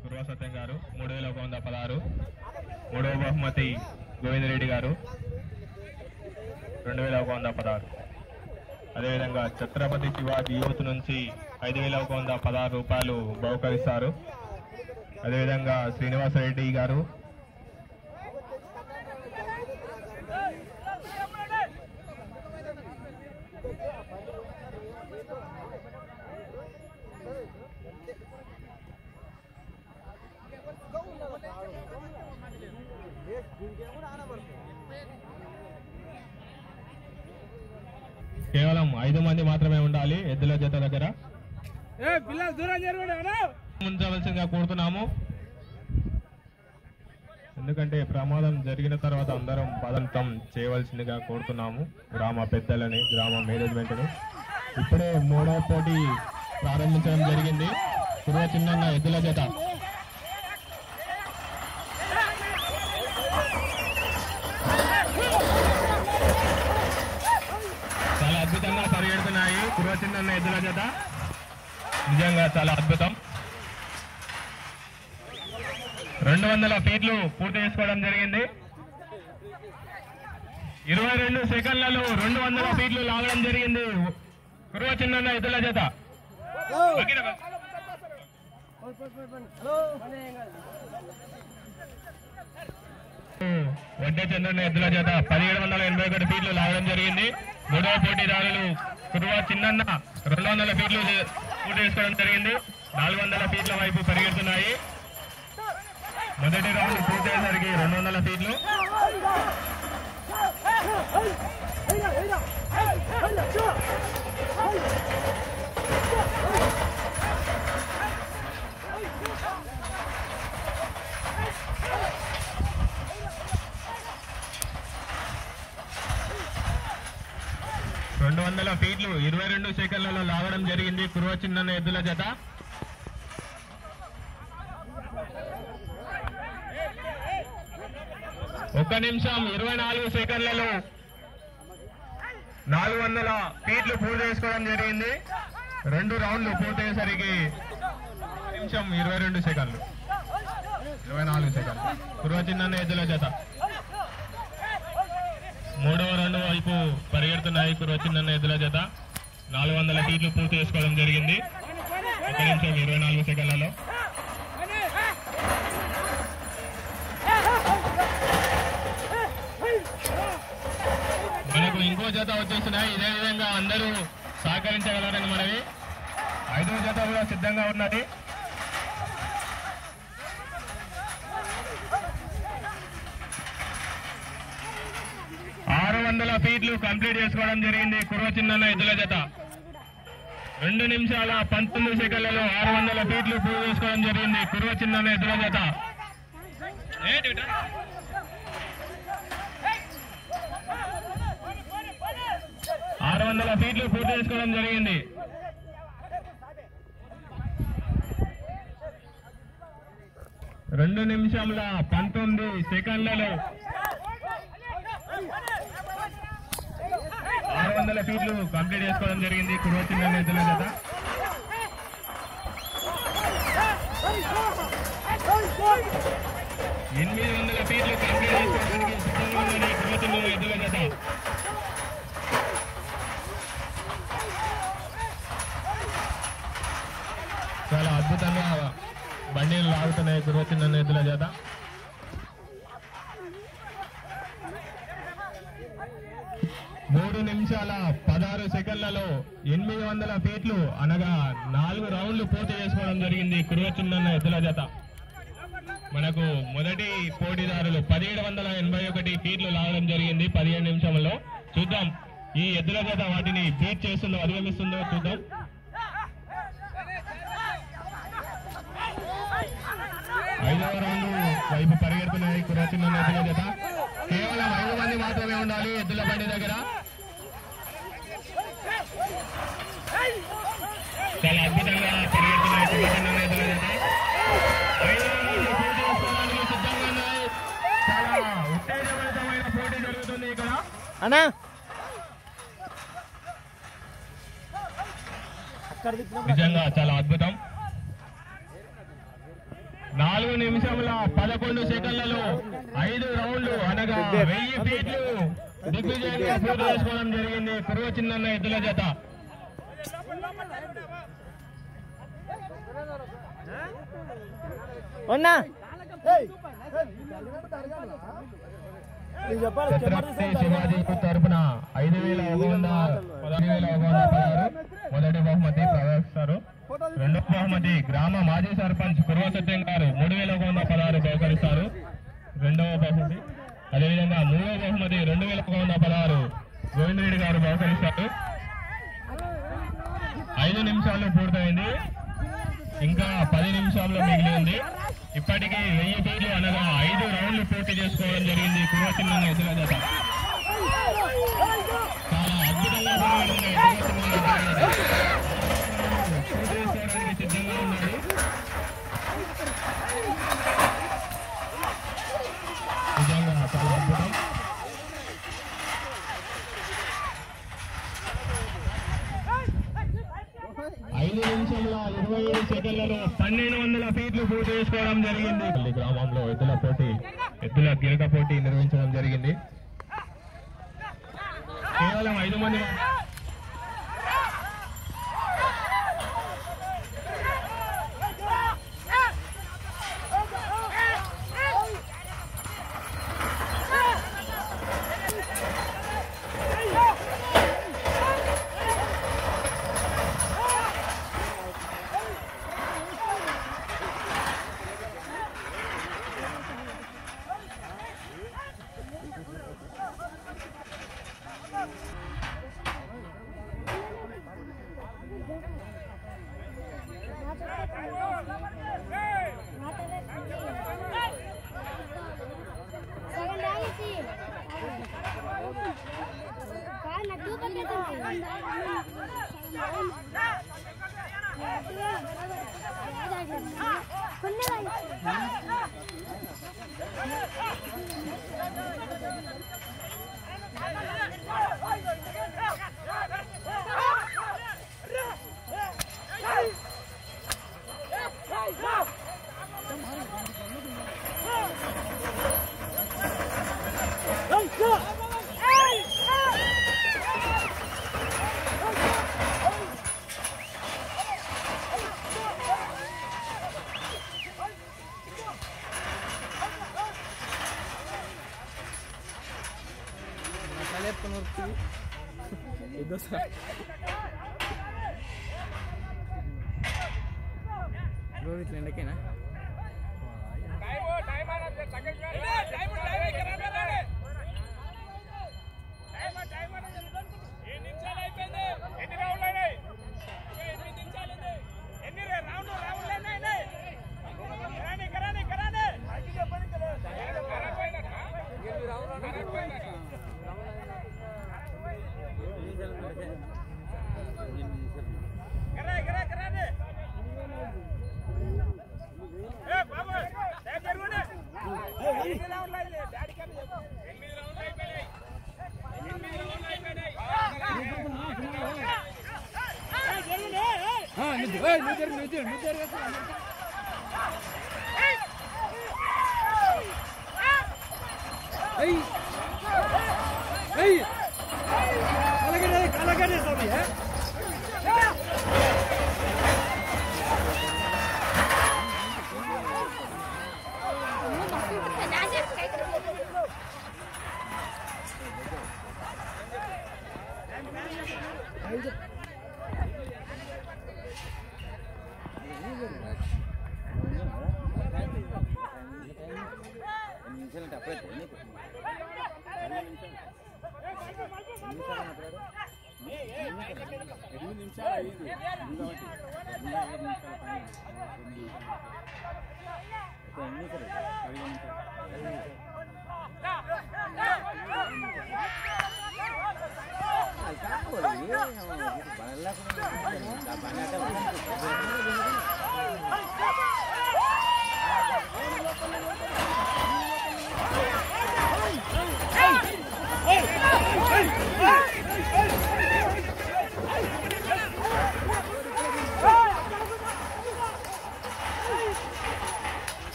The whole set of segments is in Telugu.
గురువ సత్యం గారు మూడు వేల ఒక వంద పదహారు మూడవ బహుమతి గోవిందరెడ్డి గారు రెండు వేల ఒక వంద పదహారు అదేవిధంగా ఛత్రపతి శివాజీ యూత్ నుంచి ఐదు వేల ఒక వంద పదహారు రూపాయలు బహుకరిస్తారు అదేవిధంగా శ్రీనివాసరెడ్డి గారు కేవలం ఐదు మంది మాత్రమే ఉండాలి ఎద్దుల జత దగ్గర ఏ పిల్లలు దూరం జరగండి అన్నా ఉంచవలసిందిగా కోరుతున్నాము ఎందుకంటే ప్రమాదం జరిగిన తర్వాత అందరం పదంతం చేయవలసిందిగా కోరుతున్నాము గ్రామ పెద్దలని గ్రామ మేనేజ్మెంట్ని ఇప్పుడే మూడవ పోటీ ప్రారంభించడం జరిగింది కురువ చిన్న ఎద్దుల జత చాలా అద్భుతంగా పరిగెడుతున్నాయి కురువ చిన్న ఎద్దుల జత నిజంగా చాలా అద్భుతం రెండు వందల ఫీట్లు పూర్తి చేసుకోవడం జరిగింది ఇరవై రెండు సెకండ్లలో రెండు వందల ఫీట్లు లాగడం జరిగింది కురువ చిన్న ఎద్దుల జత వడ్డే చంద్రన్న ఎద్దుల జత పదిహేడు వందల ఎనభై ఒకటి ఫీట్లు లాగడం జరిగింది మూడవ పోటీదారులు కురువ చిన్నన్న రెండు వందల ఫీట్లు పూర్తి చేసుకోవడం జరిగింది నాలుగు వందల ఫీట్ల వైపు పరిగెడుతున్నాయి మొదటి రౌండ్ పూర్తయ్యేసరికి రెండు వందల ఫీట్లు రెండు వందల ఫీట్లు ఇరవై రెండు సెకండ్లలో లాగడం జరిగింది కురువ చిన్న ఎద్దుల జత ఒక్క నిమిషం ఇరవై నాలుగు సెకండ్లలో నాలుగు వందల ఫీట్లు పూర్తి చేసుకోవడం జరిగింది రెండు రౌండ్లు పూర్తయ్యేసరికి నిమిషం ఇరవై రెండు సెకండ్లు ఇరవై నాలుగు సెకండ్లు కురువ చిన్న ఎద్దుల జత మూడవ రౌండ్ వైపు పరిగెడుతున్నాయి కురువ చిన్న ఎద్దుల జత నాలుగు వందల ఫీట్లు పూర్తి చేసుకోవడం జరిగింది ఒక నిమిషం ఇరవై నాలుగు సెకండ్లలో మనకు ఇంకో జత వచ్చేస్తున్నాయి ఇదే విధంగా అందరూ సహకరించగలరని మనవి ఐదవ జత కూడా సిద్ధంగా ఉన్నది ఆరు వందల ఫీట్లు కంప్లీట్ చేసుకోవడం జరిగింది కుర్వ చిన్న ఎద్దుల జత రెండు నిమిషాల పంతొమ్మిది సెకండ్లలో ఆరు వందల ఫీట్లు పూర్తి చేసుకోవడం జరిగింది కుర్వ చిన్న ఎద్దుల జత ఏంటి బిడ్డ? ఆరు వందల ఫీట్లు పూర్తి చేసుకోవడం జరిగింది రెండు నిమిషముల పంతొమ్మిది సెకండ్లలో ఆరు వందల ఫీట్లు కంప్లీట్ చేసుకోవడం జరిగింది కురువ చిన్న ఎద్దుల జత ఎనిమిది వందల ఫీట్లు కంప్లీట్ చేసుకోవడానికి సిద్ధంగా ఉన్నది కురువ చిన్న ఎద్దుల జత చాలా అద్భుతంగా బండిలు లాగుతున్నాయి కురువ చిన్న ఎద్దుల చేత మూడు నిమిషాల పదహారు సెకండ్లలో ఎనిమిది వందల ఫీట్లు అనగా నాలుగు రౌండ్లు పూర్తి చేసుకోవడం జరిగింది కురువ చిన్న ఎద్దుల జత మనకు మొదటి పోటీదారులు పదిహేడు వందల ఎనభై ఒకటి ఫీట్లు లాగడం జరిగింది పదిహేడు నిమిషంలో చూద్దాం ఈ ఎద్దుల జత వాటిని బీట్ చేస్తుందో అధిగమిస్తుందో చూద్దాం ఐదవ రౌండ్ వైపు పరిగెడుతున్నాయి కుర్ర చిన్న ఎద్దుల జత కేవలం ఐదు మంది మాత్రమే ఉండాలి ఎద్దుల బండి దగ్గర చాలా అద్భుతంగా పరిగెడుతున్నాయి కుర్ర చిన్న ఎద్దుల జత ఐదు రౌండ్లు పూర్తి చేసుకోవడానికి సిద్ధంగా ఉన్నాయి చాలా ఉత్తేజభరితమైన పోటీ జరుగుతుంది ఇక్కడ అన్నా అక్కడ తిప్పిన నిజంగా చాలా అద్భుతం నాలుగు నిమిషముల పదకొండు సెకండ్లలో ఐదు రౌండ్లు అనగా వెయ్యి ఫీట్లు దిగ్విజయంగా పూర్తి చేసుకోవడం జరిగింది కురువ చిన్న ఎద్దుల జత ఉన్నా ఛత్రపతి శివాజీ తరపున ఐదు వేల ఒక వంద పదహారు వేల ఒక వంద పదహారు మొదటి బహుమతి ప్రవేశిస్తారు రెండవ బహుమతి గ్రామ మాజీ సర్పంచ్ కుర్వ సత్యం గారు మూడు వేల ఒక వంద పదహారు బహుకరిస్తారు రెండవ బహుమతి అదేవిధంగా మూడవ బహుమతి రెండు వేల ఒక వంద పదహారు గోవింద్ రెడ్డి గారు బహుకరిస్తారు ఐదు నిమిషాలు పూర్తయింది ఇంకా పది నిమిషాల్లో మిగిలి ఉంది ఇప్పటికీ వెయ్యి ఫీట్లు అనగా ఐదు రౌండ్లు పూర్తి చేసుకోవడం జరిగింది కురువచిన్న ఎదుల జత చాలా అద్భుతంగా పోరాడింది కురువచిన్న ఎద్దుల జత. పూర్తి చేసుకోవడానికి సిద్ధంగా ఉన్నాడు నిజంగా చాలా అద్భుతం ఐదు నిమిషంల ఇరవై ఏడు సెకండ్లలో పన్నెండు వందల ఫీట్లు పూర్తి చేసుకోవడం జరిగింది పల్లి గ్రామంలో ఎద్దుల పోటీ ఎద్దుల గిరక పోటీ నిర్వహించడం జరిగింది కేవలం ఐదు మంది మా- రోజు ఇట్లా ఎండకేనా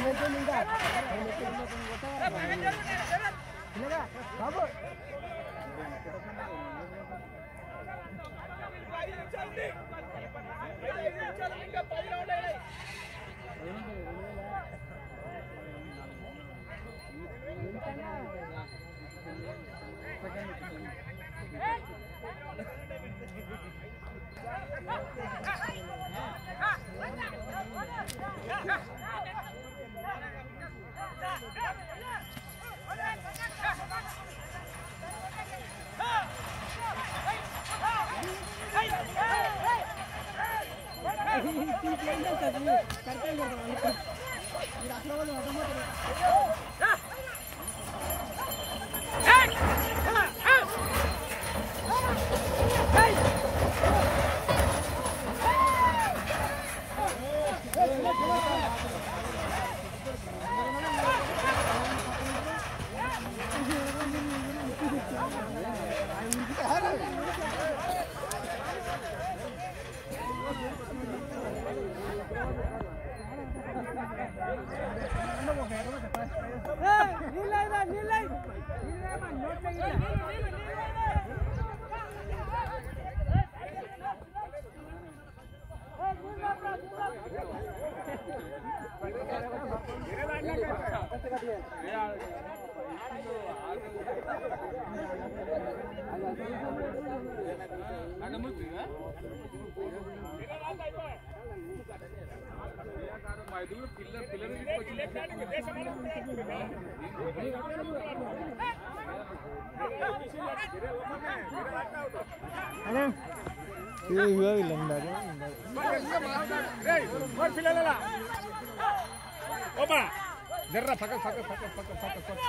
జర్ర పక్క పక్క పక్క పక్క పక్క పక్క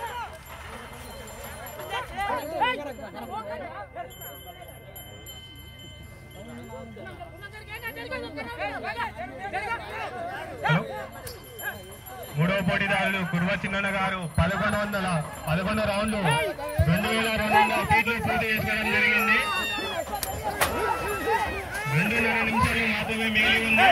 హలో. మూడవ పోటీదారులు కుర్వ చిన్న గారు పదకొండు వందల పదకొండు రౌండ్లు రెండు వేల రెండు వందల ఫీట్లు పూర్తి చేసుకోవడం జరిగింది రెండున్నర నిమిషాలు మాత్రమే మిగిలి ఉంది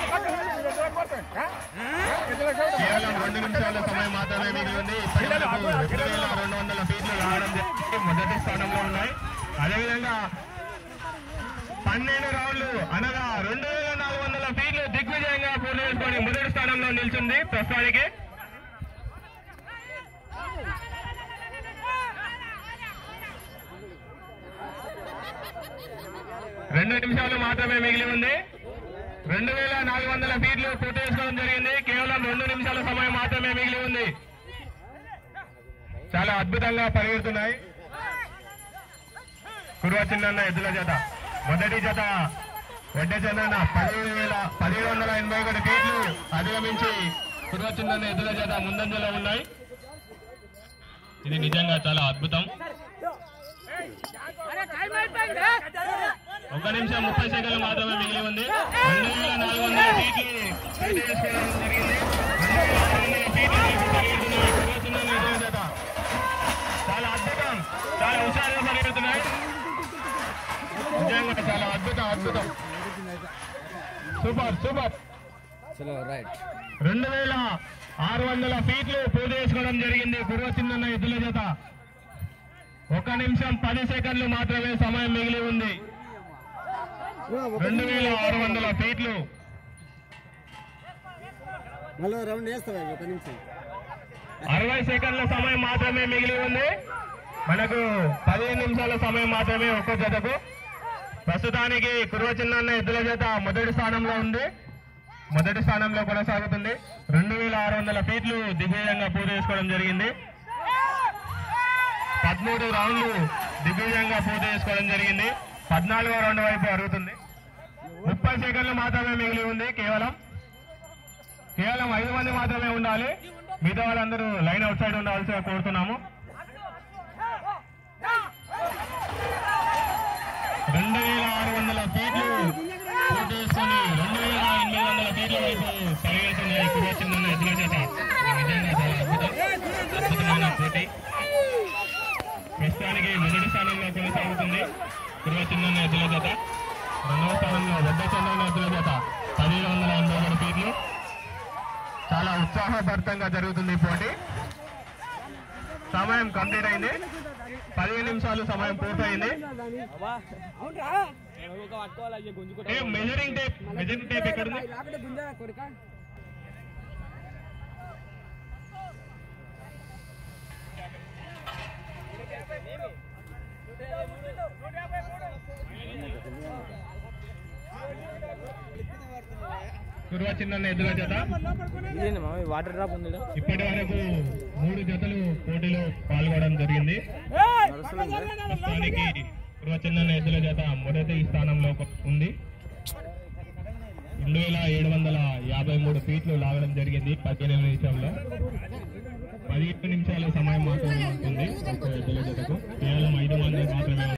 కేవలం రెండు నిమిషాల సమయం మాత్రమే మిగిలి ఉంది ఇప్పటి వరకు రెండు వేల రెండు వందల ఫీట్లు రావడం జరిగింది మొదటి స్థానంలో ఉన్నాయి అదేవిధంగా పన్నెండు రౌండ్లు అనగా రెండు వేల నాలుగు వందల ఫీట్లు దిగ్విజయంగా పూర్తి చేసుకొని మొదటి స్థానంలో నిల్చుంది ప్రస్తుతానికి రెండు నిమిషాలు మాత్రమే మిగిలి ఉంది రెండు వేల నాలుగు వందల ఫీట్లు పూర్తి చేసుకోవడం జరిగింది కేవలం రెండు నిమిషాల సమయం మాత్రమే మిగిలి ఉంది చాలా అద్భుతంగా పరిగెడుతున్నాయి కురువ చిన్న ఎద్దుల జత మొదటి జత వడ్డ చందన పదిహేడు వేల పదిహేడు వందల ఎనభై ఒకటి ఫీట్లు అధిగమించి కురువ చిన్న ఎద్దుల జత ముందంజలో ఉన్నాయి ఇది నిజంగా చాలా అద్భుతం ఒక నిమిషం ముప్పై సెకండ్లు మాత్రమే మిగిలి ఉంది రెండు వేల నాలుగు వందల ఫీట్లు పూర్తి చేసుకోవడం జరిగింది రెండు వేల ఆరు వందల ఫీట్లు పరిగెడుతున్నాయి కురువ చిన్న ఎద్దుల జత చాలా అద్భుతం చాలా హుషారుగా పరిగెడుతున్నాయి నిజంగా చాలా అద్భుతం అద్భుతం సూపర్ సూపర్ చలో రైట్ రెండు వేల ఆరు వందల ఫీట్లు పూర్తి చేసుకోవడం జరిగింది పూర్వ చిన్న ఎద్దుల జత ఒక నిమిషం పది సెకండ్లు మాత్రమే సమయం మిగిలి ఉంది రెండు వేల ఆరు వందల ఫీట్లు మళ్ళీ రౌండ్ వేస్తావా ఒక నిమిషం అరవై సెకండ్ల సమయం మాత్రమే మిగిలి ఉంది మనకు పదిహేను నిమిషాల సమయం మాత్రమే ఒక్కో జతకు ప్రస్తుతానికి కురువ చిన్న ఎద్దుల జత మొదటి స్థానంలో ఉంది మొదటి స్థానంలో కొనసాగుతుంది రెండు వేల ఆరు వందల ఫీట్లు దిగ్విజయంగా పూర్తి చేసుకోవడం జరిగింది పదమూడు రౌండ్లు దిగ్విజయంగా పూర్తి చేసుకోవడం జరిగింది పద్నాలుగో రౌండ్ వైపు అరుగుతుంది ముప్పై సెకండ్లు మాత్రమే మిగిలి ఉంది కేవలం కేవలం ఐదు మంది మాత్రమే ఉండాలి మిగతా వాళ్ళందరూ లైన్ అవుట్ సైడ్ ఉండవలసిగా కోరుతున్నాము రెండు వేల ఆరు వందల ఫీట్లు పూర్తి చేసుకొని రెండు వేల ఎనిమిది వందల ఫీట్ల వైపు పరిగెడుతున్నాయి కుర్ర చిన్న ఎదుల చేత నిజంగా చాలా అద్భుతం అద్భుతమైన పోటీ ప్రస్తుతానికి మొదటి స్థానంలో కొనసాగుతుంది కుర్ర చిన్న ఎద్దుల జత రెండవ స్థానంలో వడ్డ చంద్ర ఎద్దుల జత పదిహేడు వందల ఎనభై ఒకటి ఫీట్లు చాలా ఉత్సాహభరితంగా జరుగుతుంది ఈ పోటీ సమయం కంప్లీట్ అయింది పదిహేను నిమిషాలు సమయం పూర్తయింది ఏ మెజరింగ్ టేప్ మెజరింగ్ టేప్ ఎక్కడుంది కురువ చిన్న ఎదుర జత ఇదేనా మామ వాటర్ డ్రాప్ ఉంది ఇప్పటి వరకు మూడు జతలు పోటీలో పాల్గొనడం జరిగింది ప్రస్తుతానికి కురువ చిన్న ఎద్దుల జత మొదటి స్థానంలో ఉంది రెండు వేల ఏడు వందల యాభై మూడు ఫీట్లు లాగడం జరిగింది పద్దెనిమిది నిమిషంలో పదిహేను నిమిషాల సమయం మాత్రమే ఉంటుంది ఒక్క ఎద్దుల జతకు కేవలం ఐదు మంది మాత్రమే